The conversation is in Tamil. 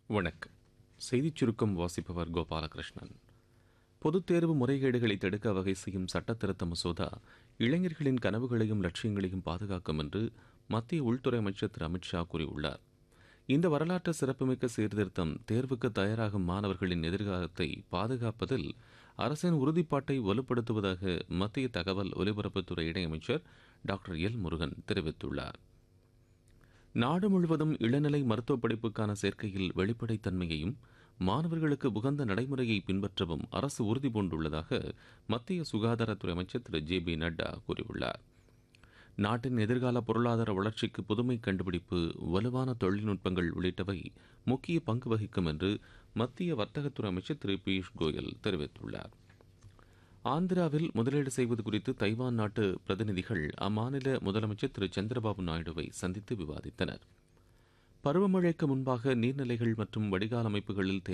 வணக்கம் செய்திச் சுருக்கம் வாசிப்பவர் கோபாலகிருஷ்ணன் பொதுத் தேர்வு முறைகேடுகளை தடுக்க வகை செய்யும் சட்ட திருத்த மசோதா இளைஞர்களின் கனவுகளையும் லட்சியங்களையும் பாதுகாக்கும் என்று மத்திய உள்துறை அமைச்சர் திரு அமித்ஷா கூறியுள்ளார் இந்த வரலாற்று சிறப்புமிக்க சீர்திருத்தம் தேர்வுக்கு தயாராகும் மாணவர்களின் எதிர்காலத்தை பாதுகாப்பதில் அரசின் உறுதிப்பாட்டை வலுப்படுத்துவதாக மத்திய தகவல் ஒலிபரப்புத்துறை இணையமைச்சர் டாக்டர் எல் முருகன் தெரிவித்துள்ளார் நாடு முழுவதும் இளநிலை மருத்துவ படிப்புக்கான சேர்க்கையில் வெளிப்படைத்தன்மையையும் மாணவர்களுக்கு உகந்த நடைமுறையை பின்பற்றவும் அரசு உறுதி பூண்டுள்ளதாக மத்திய சுகாதாரத்துறை அமைச்சர் திரு ஜே பி நட்டா கூறியுள்ளார் நாட்டின் எதிர்கால பொருளாதார வளர்ச்சிக்கு புதுமை கண்டுபிடிப்பு வலுவான தொழில்நுட்பங்கள் உள்ளிட்டவை முக்கிய பங்கு வகிக்கும் என்று மத்திய வர்த்தகத்துறை அமைச்சர் திரு பியூஷ் கோயல் தெரிவித்துள்ளார் ஆந்திராவில் முதலீடு செய்வது குறித்து தைவான் நாட்டு பிரதிநிதிகள் அம்மாநில முதலமைச்சர் திரு சந்திரபாபு நாயுடுவை சந்தித்து விவாதித்தனர் பருவமழைக்கு முன்பாக நீர்நிலைகள் மற்றும் வடிகால் அமைப்புகளில்